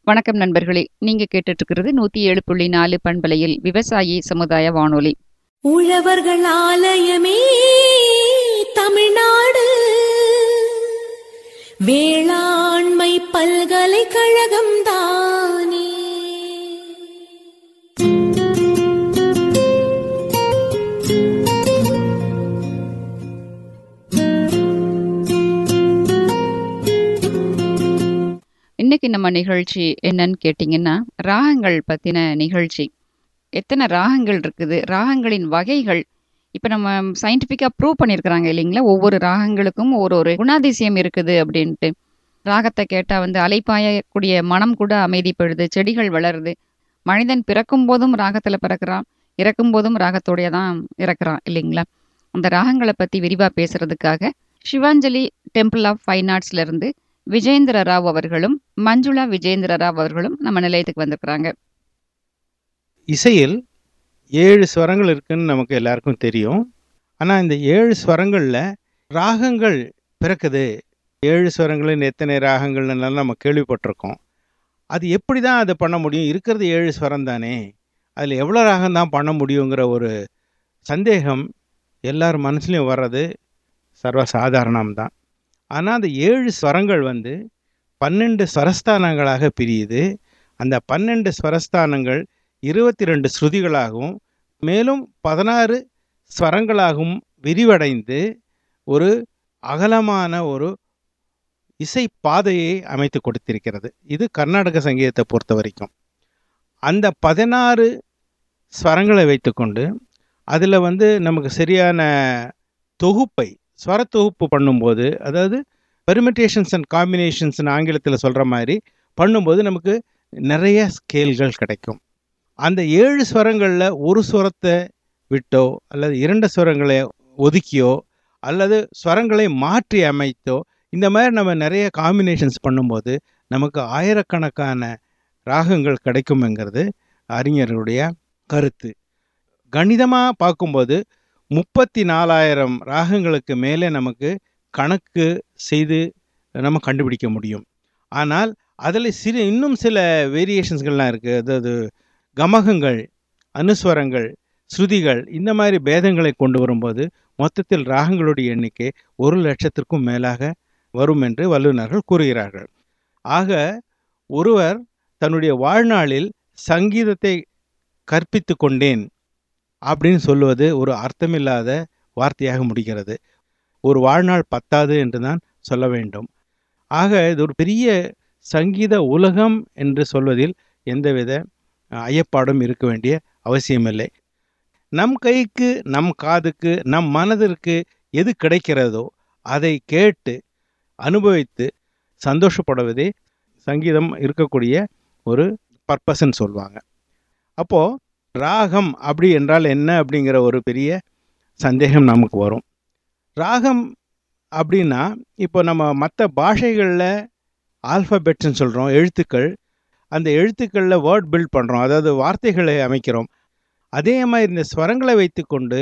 வணக்கம் நண்பர்களே நீங்க கேட்டுட்டு இருக்கிறது நூத்தி ஏழு புள்ளி நாலு பண்பலையில் விவசாயி சமுதாய வானொலி உழவர்கள் ஆலயமே தமிழ்நாடு வேளாண்மை பல்கலைக்கழகம் தானே இன்னைக்கு நம்ம நிகழ்ச்சி என்னன்னு கேட்டிங்கன்னா ராகங்கள் பத்தின நிகழ்ச்சி எத்தனை ராகங்கள் இருக்குது ராகங்களின் வகைகள் இப்போ நம்ம சயின்டிஃபிக்காக ப்ரூவ் பண்ணியிருக்கிறாங்க இல்லைங்களா ஒவ்வொரு ராகங்களுக்கும் ஒரு ஒரு குணாதிசயம் இருக்குது அப்படின்ட்டு ராகத்தை கேட்டால் வந்து அலைப்பாயக்கூடிய மனம் கூட அமைதிப்படுது செடிகள் வளருது மனிதன் பிறக்கும் போதும் ராகத்தில் பிறக்கிறான் இறக்கும் போதும் ராகத்தோடைய தான் இறக்குறான் இல்லைங்களா அந்த ராகங்களை பற்றி விரிவாக பேசுறதுக்காக சிவாஞ்சலி டெம்பிள் ஆஃப் ஃபைன் ஆர்ட்ஸ்லேருந்து விஜேந்திர ராவ் அவர்களும் மஞ்சுளா விஜேந்திர ராவ் அவர்களும் நம்ம நிலையத்துக்கு வந்திருக்கிறாங்க இசையில் ஏழு ஸ்வரங்கள் இருக்குன்னு நமக்கு எல்லாருக்கும் தெரியும் ஆனால் இந்த ஏழு ஸ்வரங்களில் ராகங்கள் பிறக்குது ஏழு ஸ்வரங்களின் எத்தனை ராகங்கள்னால நம்ம கேள்விப்பட்டிருக்கோம் அது எப்படி தான் அதை பண்ண முடியும் இருக்கிறது ஏழு ஸ்வரம் தானே அதில் எவ்வளோ ராகம் தான் பண்ண முடியுங்கிற ஒரு சந்தேகம் எல்லார் மனசுலையும் வர்றது சர்வசாதாரணம்தான் ஆனால் அந்த ஏழு ஸ்வரங்கள் வந்து பன்னெண்டு ஸ்வரஸ்தானங்களாக பிரியுது அந்த பன்னெண்டு ஸ்வரஸ்தானங்கள் இருபத்தி ரெண்டு ஸ்ருதிகளாகவும் மேலும் பதினாறு ஸ்வரங்களாகவும் விரிவடைந்து ஒரு அகலமான ஒரு இசை பாதையை அமைத்து கொடுத்திருக்கிறது இது கர்நாடக சங்கீதத்தை பொறுத்த வரைக்கும் அந்த பதினாறு ஸ்வரங்களை வைத்துக்கொண்டு அதில் வந்து நமக்கு சரியான தொகுப்பை ஸ்வர தொகுப்பு பண்ணும்போது அதாவது பெர்மிட்டேஷன்ஸ் அண்ட் காம்பினேஷன்ஸ்னு ஆங்கிலத்தில் சொல்கிற மாதிரி பண்ணும்போது நமக்கு நிறைய ஸ்கேல்கள் கிடைக்கும் அந்த ஏழு ஸ்வரங்களில் ஒரு ஸ்வரத்தை விட்டோ அல்லது இரண்டு ஸ்வரங்களை ஒதுக்கியோ அல்லது ஸ்வரங்களை மாற்றி அமைத்தோ இந்த மாதிரி நம்ம நிறைய காம்பினேஷன்ஸ் பண்ணும்போது நமக்கு ஆயிரக்கணக்கான ராகங்கள் கிடைக்கும்ங்கிறது அறிஞர்களுடைய கருத்து கணிதமாக பார்க்கும்போது முப்பத்தி நாலாயிரம் ராகங்களுக்கு மேலே நமக்கு கணக்கு செய்து நம்ம கண்டுபிடிக்க முடியும் ஆனால் அதில் சிறு இன்னும் சில வேரியேஷன்ஸ்கள்லாம் இருக்குது அதாவது கமகங்கள் அனுஸ்வரங்கள் ஸ்ருதிகள் இந்த மாதிரி பேதங்களை கொண்டு வரும்போது மொத்தத்தில் ராகங்களுடைய எண்ணிக்கை ஒரு லட்சத்திற்கும் மேலாக வரும் என்று வல்லுநர்கள் கூறுகிறார்கள் ஆக ஒருவர் தன்னுடைய வாழ்நாளில் சங்கீதத்தை கற்பித்து கொண்டேன் அப்படின்னு சொல்லுவது ஒரு அர்த்தமில்லாத வார்த்தையாக முடிகிறது ஒரு வாழ்நாள் பத்தாது என்று தான் சொல்ல வேண்டும் ஆக இது ஒரு பெரிய சங்கீத உலகம் என்று சொல்வதில் எந்தவித ஐயப்பாடும் இருக்க வேண்டிய அவசியமில்லை நம் கைக்கு நம் காதுக்கு நம் மனதிற்கு எது கிடைக்கிறதோ அதை கேட்டு அனுபவித்து சந்தோஷப்படுவதே சங்கீதம் இருக்கக்கூடிய ஒரு பர்பஸ்ன்னு சொல்லுவாங்க அப்போது ராகம் அப்படி என்றால் என்ன அப்படிங்கிற ஒரு பெரிய சந்தேகம் நமக்கு வரும் ராகம் அப்படின்னா இப்போ நம்ம மற்ற பாஷைகளில் ஆல்ஃபபெட்ஸ்ன்னு சொல்கிறோம் எழுத்துக்கள் அந்த எழுத்துக்களில் வேர்ட் பில்ட் பண்ணுறோம் அதாவது வார்த்தைகளை அமைக்கிறோம் அதே மாதிரி இந்த ஸ்வரங்களை வைத்துக்கொண்டு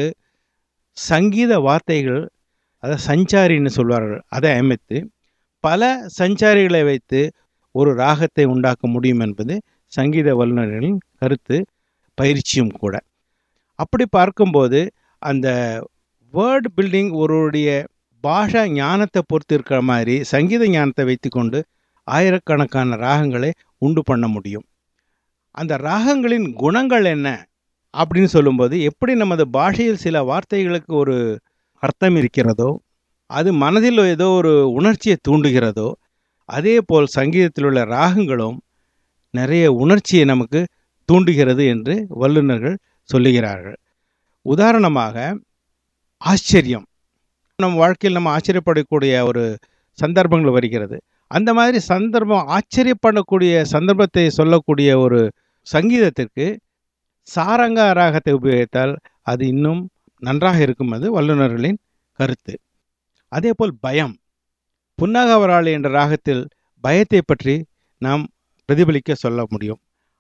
சங்கீத வார்த்தைகள் அதாவது சஞ்சாரின்னு சொல்வார்கள் அதை அமைத்து பல சஞ்சாரிகளை வைத்து ஒரு ராகத்தை உண்டாக்க முடியும் என்பது சங்கீத வல்லுநர்களின் கருத்து பயிற்சியும் கூட அப்படி பார்க்கும்போது அந்த வேர்ட் பில்டிங் ஒருவருடைய பாஷா ஞானத்தை பொறுத்து இருக்கிற மாதிரி சங்கீத ஞானத்தை வைத்துக்கொண்டு ஆயிரக்கணக்கான ராகங்களை உண்டு பண்ண முடியும் அந்த ராகங்களின் குணங்கள் என்ன அப்படின்னு சொல்லும்போது எப்படி நமது பாஷையில் சில வார்த்தைகளுக்கு ஒரு அர்த்தம் இருக்கிறதோ அது மனதில் ஏதோ ஒரு உணர்ச்சியை தூண்டுகிறதோ அதே போல் சங்கீதத்தில் உள்ள ராகங்களும் நிறைய உணர்ச்சியை நமக்கு தூண்டுகிறது என்று வல்லுநர்கள் சொல்லுகிறார்கள் உதாரணமாக ஆச்சரியம் நம் வாழ்க்கையில் நம்ம ஆச்சரியப்படக்கூடிய ஒரு சந்தர்ப்பங்கள் வருகிறது அந்த மாதிரி சந்தர்ப்பம் ஆச்சரியப்படக்கூடிய சந்தர்ப்பத்தை சொல்லக்கூடிய ஒரு சங்கீதத்திற்கு சாரங்கா ராகத்தை உபயோகித்தால் அது இன்னும் நன்றாக இருக்கும் அது வல்லுநர்களின் கருத்து அதேபோல் பயம் புன்னகவராளி என்ற ராகத்தில் பயத்தை பற்றி நாம் பிரதிபலிக்க சொல்ல முடியும்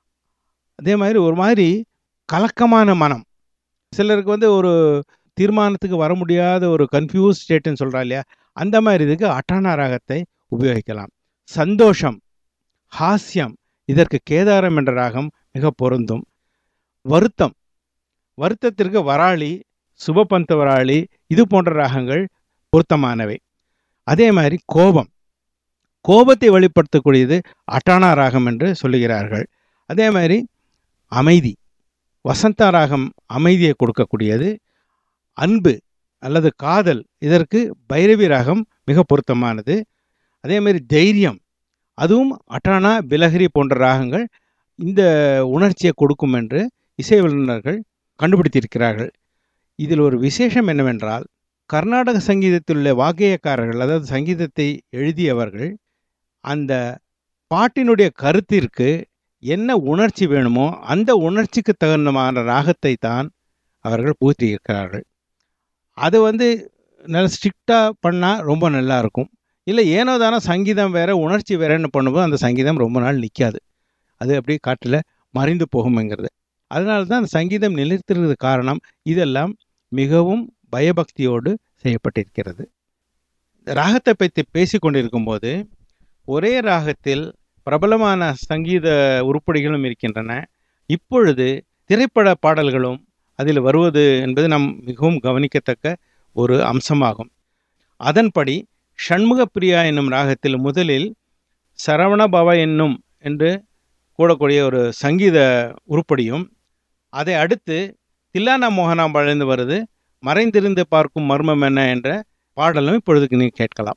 அதே மாதிரி ஒரு மாதிரி கலக்கமான மனம் சிலருக்கு வந்து ஒரு தீர்மானத்துக்கு வர முடியாத ஒரு கன்ஃபியூஸ் ஸ்டேட்டுன்னு சொல்கிறா இல்லையா அந்த மாதிரி இதுக்கு அட்டானா ராகத்தை உபயோகிக்கலாம் சந்தோஷம் ஹாஸ்யம் இதற்கு கேதாரம் என்ற ராகம் மிக பொருந்தும் வருத்தம் வருத்தத்திற்கு வராளி சுபபந்த வராளி இது போன்ற ராகங்கள் பொருத்தமானவை அதே மாதிரி கோபம் கோபத்தை வெளிப்படுத்தக்கூடியது அட்டானா ராகம் என்று சொல்லுகிறார்கள் அதே மாதிரி அமைதி வசந்தா ராகம் அமைதியை கொடுக்கக்கூடியது அன்பு அல்லது காதல் இதற்கு பைரவி ராகம் மிக பொருத்தமானது அதே மாதிரி தைரியம் அதுவும் அட்டானா பிலஹரி போன்ற ராகங்கள் இந்த உணர்ச்சியை கொடுக்கும் என்று இசை வல்லுநர்கள் கண்டுபிடித்திருக்கிறார்கள் இதில் ஒரு விசேஷம் என்னவென்றால் கர்நாடக சங்கீதத்தில் உள்ள வாக்கியக்காரர்கள் அதாவது சங்கீதத்தை எழுதியவர்கள் அந்த பாட்டினுடைய கருத்திற்கு என்ன உணர்ச்சி வேணுமோ அந்த உணர்ச்சிக்கு தகுந்தமான ராகத்தை தான் அவர்கள் புகுத்தியிருக்கிறார்கள் அது வந்து நல்ல ஸ்ட்ரிக்டாக பண்ணால் ரொம்ப நல்லா இருக்கும் இல்லை ஏனோ தானோ சங்கீதம் வேற உணர்ச்சி வேறன்னு பண்ணும்போது அந்த சங்கீதம் ரொம்ப நாள் நிற்காது அது அப்படியே காட்டில் மறைந்து போகும்ங்கிறது அதனால தான் அந்த சங்கீதம் நிலைத்திருக்கிறது காரணம் இதெல்லாம் மிகவும் பயபக்தியோடு செய்யப்பட்டிருக்கிறது இந்த ராகத்தை பற்றி பேசி கொண்டிருக்கும்போது ஒரே ராகத்தில் பிரபலமான சங்கீத உருப்படிகளும் இருக்கின்றன இப்பொழுது திரைப்பட பாடல்களும் அதில் வருவது என்பது நாம் மிகவும் கவனிக்கத்தக்க ஒரு அம்சமாகும் அதன்படி ஷண்முகப்பிரியா என்னும் ராகத்தில் முதலில் சரவணபவ என்னும் என்று கூடக்கூடிய ஒரு சங்கீத உருப்படியும் அதை அடுத்து தில்லானா மோகனாம்பாளிலிருந்து வருது மறைந்திருந்து பார்க்கும் மர்மம் என்ன என்ற பாடலும் இப்பொழுதுக்கு நீ கேட்கலாம்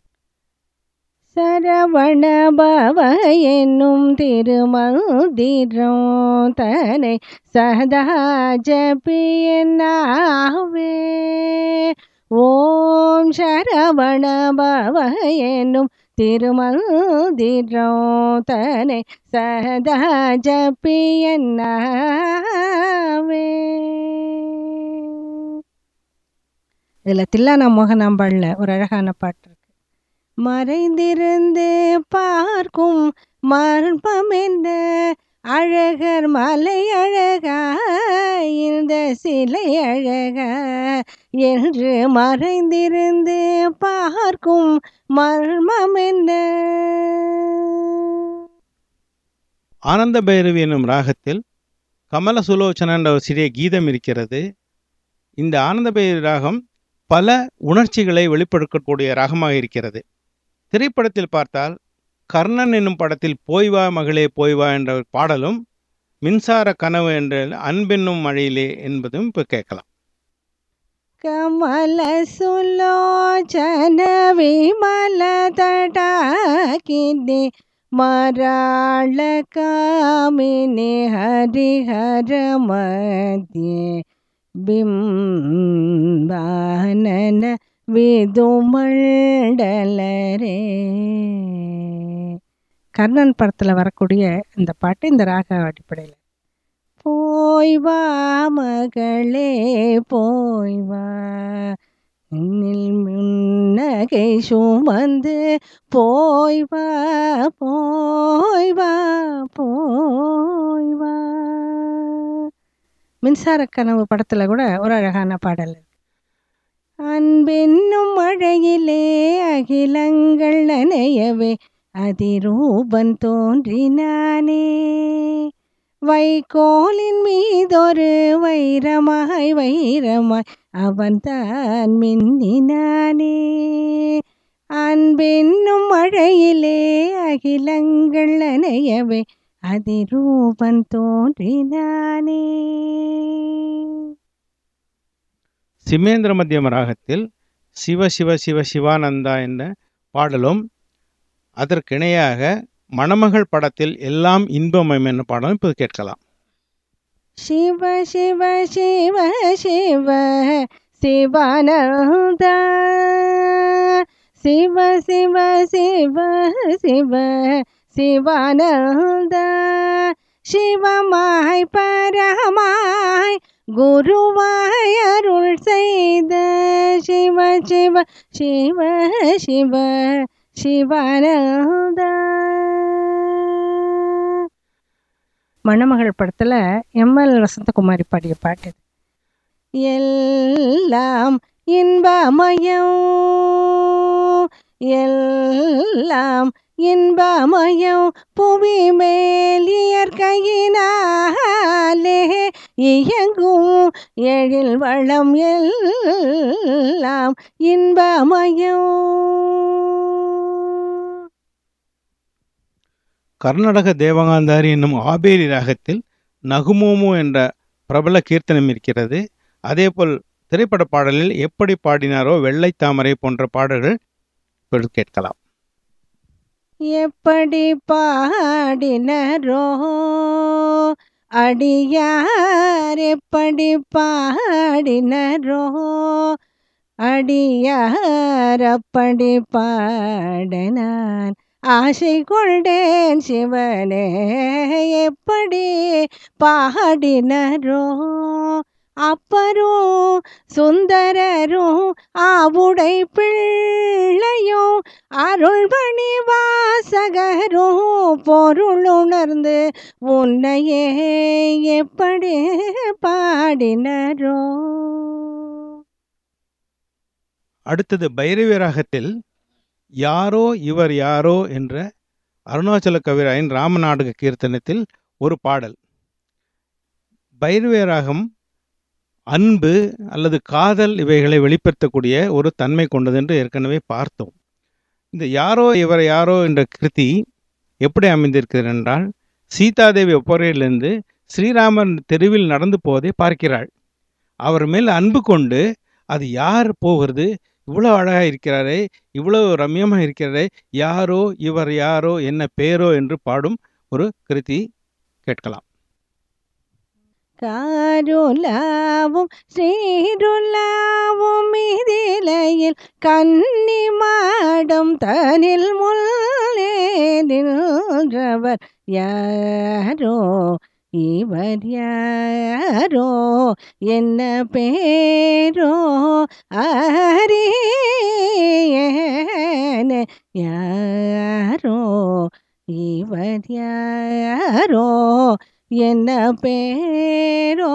சரவண பவ என்னும் திருமந்திரம் தனை சதா ஜபியனாவே ஓம் சரவண பவ என்னும் திருமந்திரம் தனை சதா ஜபியனாவே இதில் தில்லானா மோகனாம்பாளில் ஒரு அழகான பாட்டு இருக்கு மறைந்திருந்து பார்க்கும் மர்மம் என்ன அழகர் மலை அழகா இந்த சிலை அழகா என்று மறைந்திருந்து பார்க்கும் மர்மம் என்ன ஆனந்த பைரவி என்னும் ராகத்தில் கமல சுலோச்சன என்ற ஒரு சிறிய கீதம் இருக்கிறது இந்த ஆனந்த பைரவி ராகம் பல உணர்ச்சிகளை வெளிப்படுத்தக்கூடிய ராகமாக இருக்கிறது திரைப்படத்தில் பார்த்தால் கர்ணன் என்னும் படத்தில் போய் வா மகளே போய் வா என்ற ஒரு பாடலும் மின்சார கனவு என்ற அன்பென்னும் மழையிலே என்பதும் இப்போ கேட்கலாம் ಕಮಲ ಸುಲೋಚನ ವಿಮಲ ತಟಾಕಿನಿ ಮರಾಳ ಕಾಮಿನಿ ಹರಿಹರ ಮಧ್ಯೆ ಬಿಂಬಾನನ விதுமண்டலரே கர்ணன் படத்தில் வரக்கூடிய இந்த பாட்டு இந்த ராக அடிப்படையில் போய் வா மகளே போய் வா முன்னகை சுமந்து போய் வா போய் வா போய் வா மின்சார கனவு படத்தில் கூட ஒரு அழகான பாடல் இருக்கு அன்பென்னும் மழையிலே அகிலங்கள் நனையவே அதிரூபன் தோன்றினானே வைக்கோலின் மீதொரு வைரமாய் வைரமாய் அவன் தான் மின்னினானே அன்பென்னும் மழையிலே அகிலங்கள் நனையவே அதிரூபன் தோன்றினானே சிமேந்திர மத்தியம ராகத்தில் சிவ சிவ சிவ சிவானந்தா என்ற பாடலும் அதற்கிணையாக மணமகள் படத்தில் எல்லாம் இன்பமயம் என்ற பாடலும் இப்போது கேட்கலாம் ಶಿವ ಶಿವ ಶಿವ ಶಿವ ಶಿವಾನಂದ ಶಿವ ಶಿವ ಶಿವ ಶಿವ ಶಿವಾನಂದ சிவமாய் பரமாய் குருவாய் அருள் செய்த சிவ சிவ சிவ சிவ சிவானந்தா மணமகள் படத்துல எம்எல் வசந்தகுமாரி பாடிய பாட்டு இது. எல்லாம் இன்பமயம் எல்லாம் இன்பமயம் புவி மேல் துணையினாலே இயங்கும் எழில் வளம் எல்லாம் இன்பமயம் கர்நாடக தேவகாந்தாரி என்னும் ஆபேரி ராகத்தில் நகுமோமோ என்ற பிரபல கீர்த்தனம் இருக்கிறது அதேபோல் திரைப்பட பாடலில் எப்படி பாடினாரோ வெள்ளை தாமரை போன்ற பாடல்கள் இப்பொழுது கேட்கலாம் எப்படி பாடினரோ அடியார் எப்படி பாடினரோ அடியார் அப்படி பாட நான் ஆசை கொண்டேன் சிவனே எப்படி பாடினரோ அப்பரும் சுந்தரரும் ஆவுடை பிள்ளையும் அருள்பணி வாசகரும் பொருள் உணர்ந்து உன்னையே எப்படி பாடினரோ அடுத்தது பைரவி ராகத்தில் யாரோ இவர் யாரோ என்ற அருணாச்சல கவிராயன் ராமநாடக கீர்த்தனத்தில் ஒரு பாடல் பைரவி ராகம் அன்பு அல்லது காதல் இவைகளை வெளிப்படுத்தக்கூடிய ஒரு தன்மை கொண்டது என்று ஏற்கனவே பார்த்தோம் இந்த யாரோ இவர் யாரோ என்ற கிருதி எப்படி அமைந்திருக்கிறது என்றால் சீதாதேவி ஒப்பரையிலிருந்து ஸ்ரீராமன் தெருவில் நடந்து போவதை பார்க்கிறாள் அவர் மேல் அன்பு கொண்டு அது யார் போகிறது இவ்வளோ அழகா இருக்கிறாரே இவ்வளவு ரம்யமாக இருக்கிறாரே யாரோ இவர் யாரோ என்ன பேரோ என்று பாடும் ஒரு கிருதி கேட்கலாம் കാരുലാവും ശ്രീരുലാവും ഇതിലയിൽ കന്നിമാടം തനിൽ മുല്ലേ നിன்றவர் யாரோ இவர் யாரோ என்ன பேரோ அறியேன யாரோ இவர் யாரோ என்ன பேரோ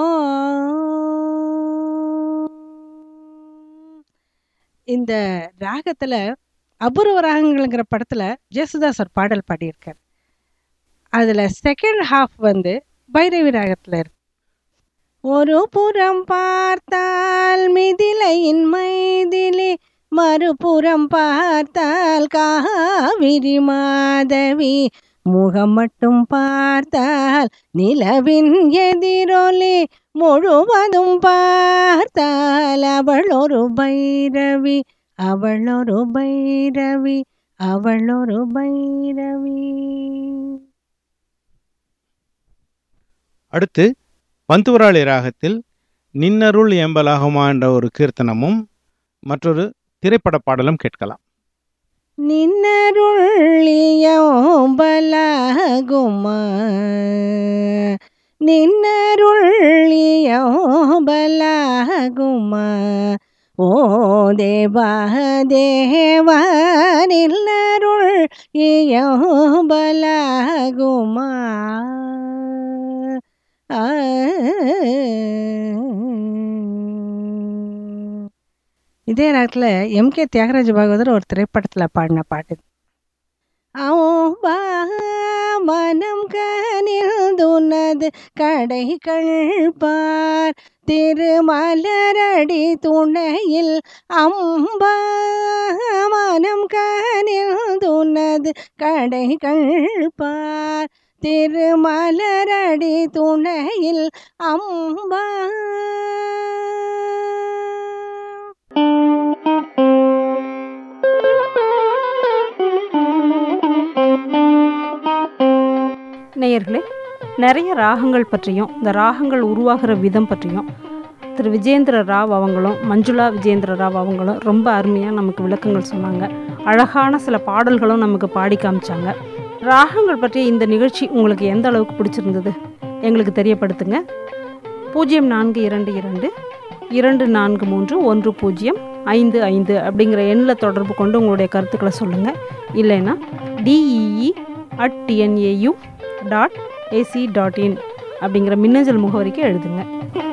இந்த ராகத்துல அபூர்வ ராகங்கள்ங்கிற படத்துல ஜேசுதாஸ் ஒரு பாடல் பாடியிருக்கார் அதுல செகண்ட் ஹாஃப் வந்து பைரவி ராகத்துல இருக்கு ஒரு புறம் பார்த்தால் மிதிலையின் மைதிலி மறுபுறம் பார்த்தால் காவிரி மாதவி முகம் மட்டும் பார்த்தால் நிலவின் எதிரொலி முழுவதும் பார்த்தால் அவள் ஒரு பைரவி அவள் ஒரு பைரவி அவள் ஒரு பைரவி அடுத்து பந்துவராளி ராகத்தில் நின்னருள் ஏம்பலாகுமா என்ற ஒரு கீர்த்தனமும் மற்றொரு திரைப்பட பாடலும் கேட்கலாம் நின்னருள்ளியோம்பலாகுமா நின்னருள்ளியோம்பலாகுமா ஓ தேவா தேவா நின்னருள் இயோம்பலாகுமா ஆ இதே நேரத்தில் எம்கே தியாகராஜ பாகவதர் ஒரு திரைப்படத்தில் பாடின பாட்டு இது. அவ்வா மனம் கனில்துனது கடைகள் பார் திருமலரடி துணையில் அம்பா மனம் கனில்துனது கடைகள் பார் திருமலரடி துணையில் அம்பா நேயர்களே நிறைய ராகங்கள் பற்றியும் இந்த ராகங்கள் உருவாகிற விதம் பற்றியும் திரு விஜேந்திர ராவ் அவங்களும் மஞ்சுளா விஜேந்திர ராவ் அவங்களும் ரொம்ப அருமையாக நமக்கு விளக்கங்கள் சொன்னாங்க அழகான சில பாடல்களும் நமக்கு பாடி காமிச்சாங்க ராகங்கள் பற்றிய இந்த நிகழ்ச்சி உங்களுக்கு எந்த அளவுக்கு பிடிச்சிருந்தது எங்களுக்கு தெரியப்படுத்துங்க பூஜ்ஜியம் நான்கு இரண்டு இரண்டு இரண்டு நான்கு மூன்று ஒன்று பூஜ்ஜியம் ஐந்து ஐந்து அப்படிங்கிற எண்ணில் தொடர்பு கொண்டு உங்களுடைய கருத்துக்களை சொல்லுங்கள் இல்லைன்னா T E E at T N A U dot A C dot in அப்படிங்கிற மின்னஞ்சல் முகவரிக்கு எழுதுங்க